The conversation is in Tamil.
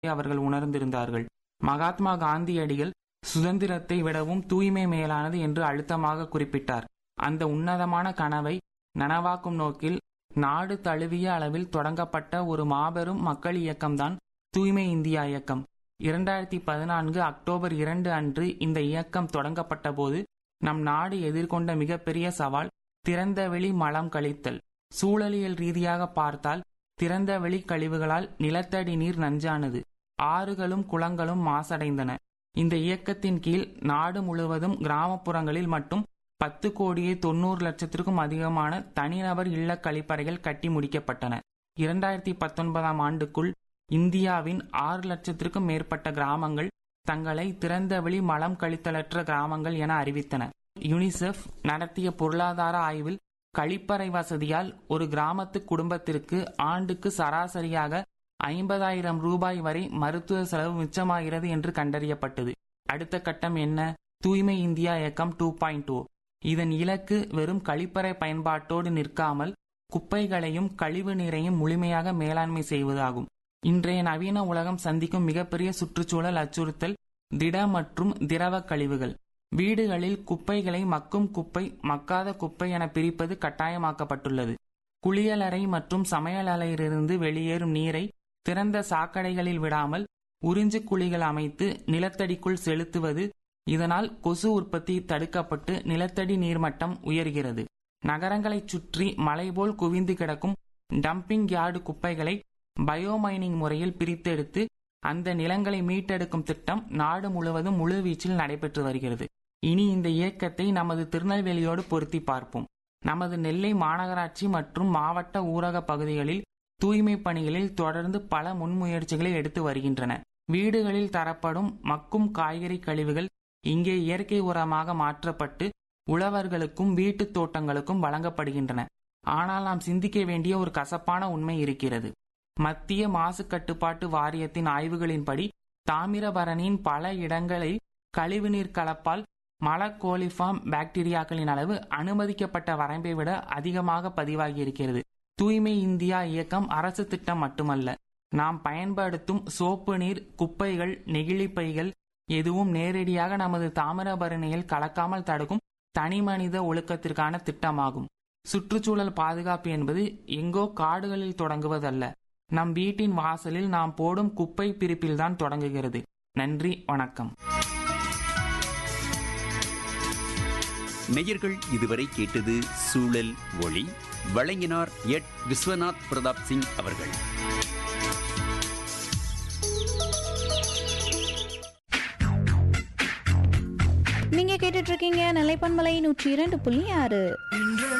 அவர்கள் உணர்ந்திருந்தார்கள் மகாத்மா காந்தியடிகள் சுதந்திரத்தை விடவும் தூய்மை மேலானது என்று அழுத்தமாக குறிப்பிட்டார் அந்த உன்னதமான கனவை நனவாக்கும் நோக்கில் நாடு தழுவிய அளவில் தொடங்கப்பட்ட ஒரு மாபெரும் மக்கள் இயக்கம்தான் தூய்மை இந்தியா இயக்கம் இரண்டாயிரத்தி பதினான்கு அக்டோபர் இரண்டு அன்று இந்த இயக்கம் தொடங்கப்பட்ட போது நம் நாடு எதிர்கொண்ட மிகப்பெரிய சவால் திறந்தவெளி மலம் கழித்தல் சூழலியல் ரீதியாக பார்த்தால் திறந்தவெளி கழிவுகளால் நிலத்தடி நீர் நஞ்சானது ஆறுகளும் குளங்களும் மாசடைந்தன இந்த இயக்கத்தின் கீழ் நாடு முழுவதும் கிராமப்புறங்களில் மட்டும் பத்து கோடியே தொண்ணூறு லட்சத்திற்கும் அதிகமான தனிநபர் இல்ல கழிப்பறைகள் கட்டி முடிக்கப்பட்டன இரண்டாயிரத்தி பத்தொன்பதாம் ஆண்டுக்குள் இந்தியாவின் ஆறு லட்சத்திற்கும் மேற்பட்ட கிராமங்கள் தங்களை திறந்தவெளி மலம் கழித்தலற்ற கிராமங்கள் என அறிவித்தன யுனிசெஃப் நடத்திய பொருளாதார ஆய்வில் கழிப்பறை வசதியால் ஒரு கிராமத்து குடும்பத்திற்கு ஆண்டுக்கு சராசரியாக ஐம்பதாயிரம் ரூபாய் வரை மருத்துவ செலவு மிச்சமாகிறது என்று கண்டறியப்பட்டது அடுத்த கட்டம் என்ன தூய்மை இந்தியா இயக்கம் டூ பாயிண்ட் டூ இதன் இலக்கு வெறும் கழிப்பறை பயன்பாட்டோடு நிற்காமல் குப்பைகளையும் கழிவு நீரையும் முழுமையாக மேலாண்மை செய்வதாகும் இன்றைய நவீன உலகம் சந்திக்கும் மிகப்பெரிய சுற்றுச்சூழல் அச்சுறுத்தல் திட மற்றும் திரவ கழிவுகள் வீடுகளில் குப்பைகளை மக்கும் குப்பை மக்காத குப்பை என பிரிப்பது கட்டாயமாக்கப்பட்டுள்ளது குளியலறை மற்றும் சமையலறையிலிருந்து வெளியேறும் நீரை திறந்த சாக்கடைகளில் விடாமல் உறிஞ்சு குழிகள் அமைத்து நிலத்தடிக்குள் செலுத்துவது இதனால் கொசு உற்பத்தி தடுக்கப்பட்டு நிலத்தடி நீர்மட்டம் உயர்கிறது நகரங்களைச் சுற்றி மலை போல் குவிந்து கிடக்கும் டம்பிங் யார்டு குப்பைகளை பயோமைனிங் முறையில் பிரித்தெடுத்து அந்த நிலங்களை மீட்டெடுக்கும் திட்டம் நாடு முழுவதும் முழுவீச்சில் நடைபெற்று வருகிறது இனி இந்த இயக்கத்தை நமது திருநெல்வேலியோடு பொருத்தி பார்ப்போம் நமது நெல்லை மாநகராட்சி மற்றும் மாவட்ட ஊரக பகுதிகளில் தூய்மை பணிகளில் தொடர்ந்து பல முன்முயற்சிகளை எடுத்து வருகின்றன வீடுகளில் தரப்படும் மக்கும் காய்கறி கழிவுகள் இங்கே இயற்கை உரமாக மாற்றப்பட்டு உழவர்களுக்கும் வீட்டுத் தோட்டங்களுக்கும் வழங்கப்படுகின்றன ஆனால் நாம் சிந்திக்க வேண்டிய ஒரு கசப்பான உண்மை இருக்கிறது மத்திய மாசு கட்டுப்பாட்டு வாரியத்தின் ஆய்வுகளின்படி தாமிரபரணியின் பல இடங்களில் கழிவுநீர் கலப்பால் மலக்கோலிஃபார்ம் பாக்டீரியாக்களின் அளவு அனுமதிக்கப்பட்ட வரம்பை விட அதிகமாக பதிவாகியிருக்கிறது தூய்மை இந்தியா இயக்கம் அரசு திட்டம் மட்டுமல்ல நாம் பயன்படுத்தும் சோப்பு நீர் குப்பைகள் நெகிழிப்பைகள் எதுவும் நேரடியாக நமது தாமிரபரணியில் கலக்காமல் தடுக்கும் தனிமனித ஒழுக்கத்திற்கான திட்டமாகும் சுற்றுச்சூழல் பாதுகாப்பு என்பது எங்கோ காடுகளில் தொடங்குவதல்ல நம் வீட்டின் வாசலில் நாம் போடும் குப்பை பிரிப்பில்தான் தொடங்குகிறது நன்றி வணக்கம் நேயர்கள் இதுவரை கேட்டது சூழல் ஒளி வழங்கினார் எட் விஸ்வநாத் பிரதாப் சிங் அவர்கள் நீங்க கேட்டுட்டு இருக்கீங்க நிலைப்பன்மலை நூற்றி இரண்டு புள்ளி ஆறு